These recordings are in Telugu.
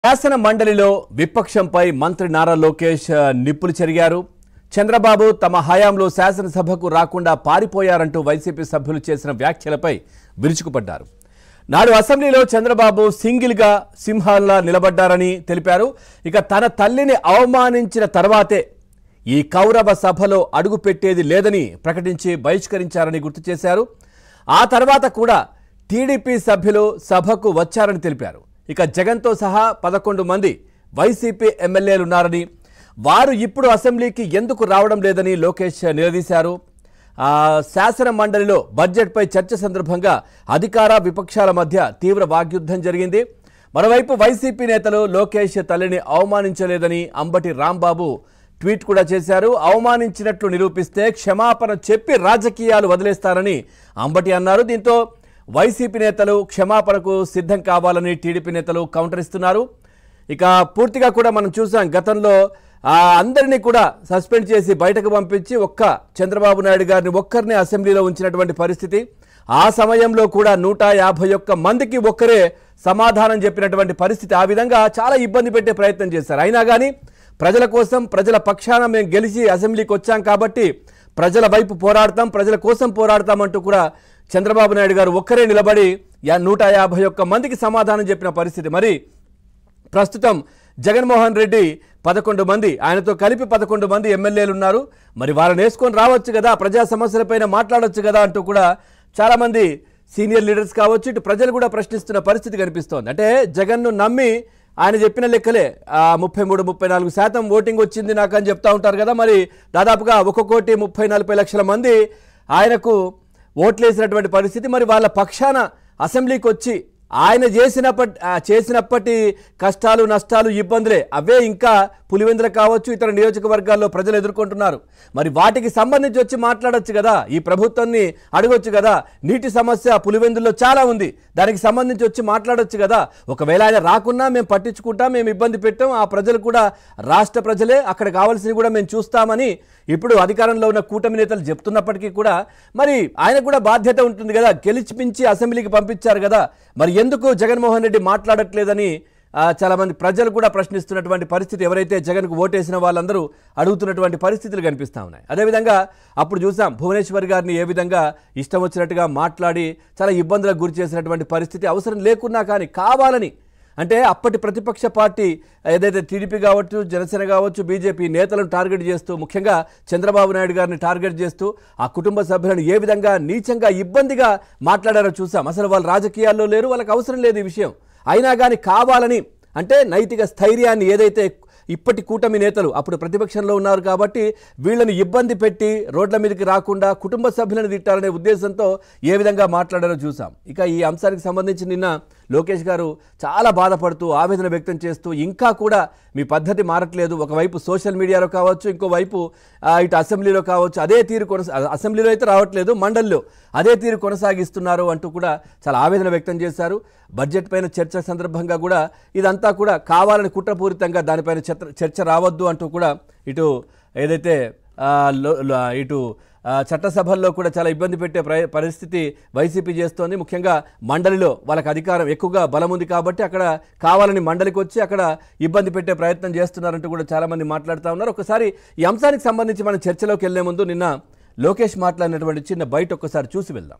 శాసన మండలిలో విపక్షంపై మంత్రి నారా లోకేష్ ఆ, నిప్పులు చెరిగారు చంద్రబాబు తమ హయాంలో శాసనసభకు రాకుండా పారిపోయారంటూ వైసీపీ సభ్యులు చేసిన వ్యాఖ్యలపై విరుచుకుపడ్డారు నాడు అసెంబ్లీలో చంద్రబాబు సింగిల్గా సింహాల్లా నిలబడ్డారని తెలిపారు ఇక తన తల్లిని అవమానించిన తర్వాతే ఈ కౌరవ సభలో అడుగు పెట్టేది లేదని ప్రకటించి బహిష్కరించారని గుర్తు చేశారు ఆ తర్వాత కూడా టీడీపీ సభ్యులు సభకు వచ్చారని తెలిపారు ఇక జగన్తో సహా పదకొండు మంది వైసీపీ ఎమ్మెల్యేలున్నారని వారు ఇప్పుడు అసెంబ్లీకి ఎందుకు రావడం లేదని లోకేష్ నిలదీశారు ఆ, శాసన మండలిలో బడ్జెట్పై చర్చ సందర్భంగా అధికార విపక్షాల మధ్య తీవ్ర వాగ్యుద్ధం జరిగింది మరోవైపు వైసీపీ నేతలు లోకేష్ తల్లిని అవమానించలేదని అంబటి రాంబాబు ట్వీట్ కూడా చేశారు అవమానించినట్లు నిరూపిస్తే క్షమాపణ చెప్పి రాజకీయాలు వదిలేస్తారని అంబటి అన్నారు దీంతో వైసీపీ నేతలు క్షమాపణకు సిద్ధం కావాలని టీడీపీ నేతలు కౌంటర్ ఇస్తున్నారు ఇక పూర్తిగా కూడా మనం చూసాం గతంలో ఆ అందరినీ కూడా సస్పెండ్ చేసి బయటకు పంపించి ఒక్క చంద్రబాబు నాయుడు గారిని ఒక్కరిని అసెంబ్లీలో ఉంచినటువంటి పరిస్థితి ఆ సమయంలో కూడా నూట యాభై ఒక్క మందికి ఒక్కరే సమాధానం చెప్పినటువంటి పరిస్థితి ఆ విధంగా చాలా ఇబ్బంది పెట్టే ప్రయత్నం చేశారు అయినా కానీ ప్రజల కోసం ప్రజల పక్షాన మేము గెలిచి అసెంబ్లీకి వచ్చాం కాబట్టి ప్రజల వైపు పోరాడతాం ప్రజల కోసం పోరాడతామంటూ కూడా చంద్రబాబు నాయుడు గారు ఒక్కరే నిలబడి యా నూట యాభై ఒక్క మందికి సమాధానం చెప్పిన పరిస్థితి మరి ప్రస్తుతం జగన్మోహన్ రెడ్డి పదకొండు మంది ఆయనతో కలిపి పదకొండు మంది ఎమ్మెల్యేలు ఉన్నారు మరి వాళ్ళని వేసుకొని రావచ్చు కదా ప్రజా సమస్యలపైన మాట్లాడొచ్చు కదా అంటూ కూడా చాలామంది సీనియర్ లీడర్స్ కావచ్చు ఇటు ప్రజలు కూడా ప్రశ్నిస్తున్న పరిస్థితి కనిపిస్తోంది అంటే జగన్ను నమ్మి ఆయన చెప్పిన లెక్కలే ఆ ముప్పై మూడు ముప్పై నాలుగు శాతం ఓటింగ్ వచ్చింది నాకు అని చెప్తా ఉంటారు కదా మరి దాదాపుగా ఒక కోటి ముప్పై నలభై లక్షల మంది ఆయనకు ఓట్లేసినటువంటి పరిస్థితి మరి వాళ్ళ పక్షాన అసెంబ్లీకి వచ్చి ఆయన చేసినప్పటి ఆ, చేసినప్పటి కష్టాలు నష్టాలు ఇబ్బందులే అవే ఇంకా పులివెందులు కావచ్చు ఇతర నియోజకవర్గాల్లో ప్రజలు ఎదుర్కొంటున్నారు మరి వాటికి సంబంధించి వచ్చి మాట్లాడొచ్చు కదా ఈ ప్రభుత్వాన్ని అడగొచ్చు కదా నీటి సమస్య పులివెందుల్లో చాలా ఉంది దానికి సంబంధించి వచ్చి మాట్లాడొచ్చు కదా ఒకవేళ ఆయన రాకున్నా మేము పట్టించుకుంటాం మేము ఇబ్బంది పెట్టాం ఆ ప్రజలు కూడా రాష్ట్ర ప్రజలే అక్కడ కావాల్సినవి కూడా మేము చూస్తామని ఇప్పుడు అధికారంలో ఉన్న కూటమి నేతలు చెప్తున్నప్పటికీ కూడా మరి ఆయన కూడా బాధ్యత ఉంటుంది కదా గెలిచిపించి అసెంబ్లీకి పంపించారు కదా మరి ఎందుకు జగన్మోహన్ రెడ్డి మాట్లాడట్లేదని ఆ, చాలా మంది ప్రజలు కూడా ప్రశ్నిస్తున్నటువంటి పరిస్థితి ఎవరైతే జగన్కు ఓటేసిన వాళ్ళందరూ అడుగుతున్నటువంటి పరిస్థితులు కనిపిస్తూ ఉన్నాయి అదేవిధంగా అప్పుడు చూసాం భువనేశ్వర్ గారిని ఏ విధంగా ఇష్టం వచ్చినట్టుగా మాట్లాడి చాలా ఇబ్బందులకు గురి చేసినటువంటి పరిస్థితి అవసరం లేకున్నా కానీ కావాలని అంటే అప్పటి ప్రతిపక్ష పార్టీ ఏదైతే టీడీపీ కావచ్చు జనసేన కావచ్చు బీజేపీ నేతలను టార్గెట్ చేస్తూ ముఖ్యంగా చంద్రబాబు నాయుడు గారిని టార్గెట్ చేస్తూ ఆ కుటుంబ సభ్యులను ఏ విధంగా నీచంగా ఇబ్బందిగా మాట్లాడారో చూసాం అసలు వాళ్ళు రాజకీయాల్లో లేరు వాళ్ళకి అవసరం లేదు ఈ విషయం అయినా కానీ కావాలని అంటే నైతిక స్థైర్యాన్ని ఏదైతే ఇప్పటి కూటమి నేతలు అప్పుడు ప్రతిపక్షంలో ఉన్నారు కాబట్టి వీళ్ళని ఇబ్బంది పెట్టి రోడ్ల మీదకి రాకుండా కుటుంబ సభ్యులను తిట్టాలనే ఉద్దేశంతో ఏ విధంగా మాట్లాడారో చూసాం ఇక ఈ అంశానికి సంబంధించి నిన్న లోకేష్ గారు చాలా బాధపడుతూ ఆవేదన వ్యక్తం చేస్తూ ఇంకా కూడా మీ పద్ధతి మారట్లేదు ఒకవైపు సోషల్ మీడియాలో కావచ్చు ఇంకోవైపు ఆ, ఇటు అసెంబ్లీలో కావచ్చు అదే తీరు కొనసా అసెంబ్లీలో అయితే రావట్లేదు మండలిలో అదే తీరు కొనసాగిస్తున్నారు అంటూ కూడా చాలా ఆవేదన వ్యక్తం చేశారు బడ్జెట్ పైన చర్చ సందర్భంగా కూడా ఇదంతా కూడా కావాలని కుట్రపూరితంగా దానిపైన చర్చ చర్చ రావద్దు అంటూ కూడా ఇటు ఏదైతే ఆ, లో- లో- ఇటు ఆ, చట్టసభల్లో కూడా చాలా ఇబ్బంది పెట్టే ప్ర- పరిస్థితి వైసీపీ చేస్తోంది ముఖ్యంగా మండలిలో వాళ్ళకి అధికారం ఎక్కువగా బలం ఉంది కాబట్టి అక్కడ కావాలని మండలికి వచ్చి అక్కడ ఇబ్బంది పెట్టే ప్రయత్నం చేస్తున్నారంటూ కూడా చాలామంది మాట్లాడుతూ ఉన్నారు ఒకసారి ఈ అంశానికి సంబంధించి మనం చర్చలోకి వెళ్లే ముందు నిన్న లోకేష్ మాట్లాడినటువంటి చిన్న బయట ఒక్కసారి చూసి వెళ్దాం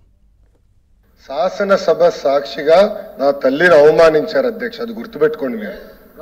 శాసనసభ సాక్షిగా నా తల్లిని అవమానించారు అధ్యక్ష అది గుర్తుపెట్టుకోండి మీరు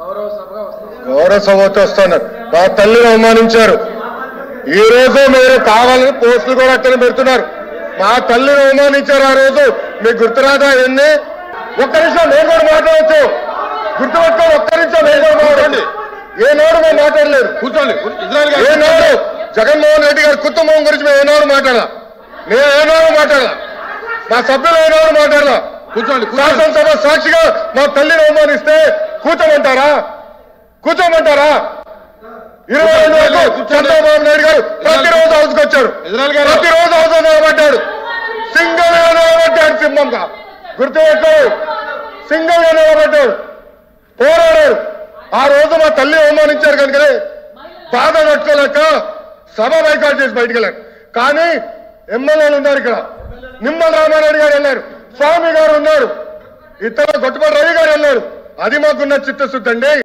గౌరవ సభతో వస్తున్నారు నా తల్లిని అవమానించారు ఈ రోజు మీరు కావాలని పోస్టులు కూడా అక్కడ పెడుతున్నారు మా తల్లిని అవమానించారు ఆ రోజు మీకు గుర్తురాదా ఎన్ని ఒక్క నిమిషం నేను కూడా మాట్లాడవచ్చు గుర్తుపెట్టుకోండి ఒక్క నిమిషం నేను కూడా మాట్లాడండి ఏ నాడు మేము మాట్లాడలేదు కూర్చోండి ఏ నాడు జగన్మోహన్ రెడ్డి గారి కుటుంబం గురించి మేము ఏనాడు మాట్లాడాల మేము ఏనాడు మాట్లాడాల మా సభ్యులు ఏనాడు మాట్లాడాల కూర్చోండి శాసనసభ సాక్షిగా మా తల్లిని అవమానిస్తే కూర్చోమంటారా కూర్చోమంటారా ఇరవై ఐదు వరకు చంద్రబాబు నాయుడు గారు ప్రతిరోజు హౌస్కి వచ్చాడు ప్రతిరోజు హౌస్ నిలబడ్డాడు సింగల్ గా నిలబడ్డాడు సింహంగా గుర్తుపెట్టు సింగల్ గా నిలబడ్డాడు పోరాడాడు ఆ రోజు మా తల్లి అవమానించారు కనుకనే బాధ కట్టుకోలేక సభ బైకాట్ చేసి బయటికి వెళ్ళారు కానీ ఎమ్మెల్యేలు ఉన్నారు ఇక్కడ నిమ్మల రామారెడ్డి గారు వెళ్ళారు స్వామి గారు ఉన్నారు ఇతర గొట్టపల్లి రవి గారు వెళ్ళారు అది మాకున్న చిత్తశుద్ధి అండి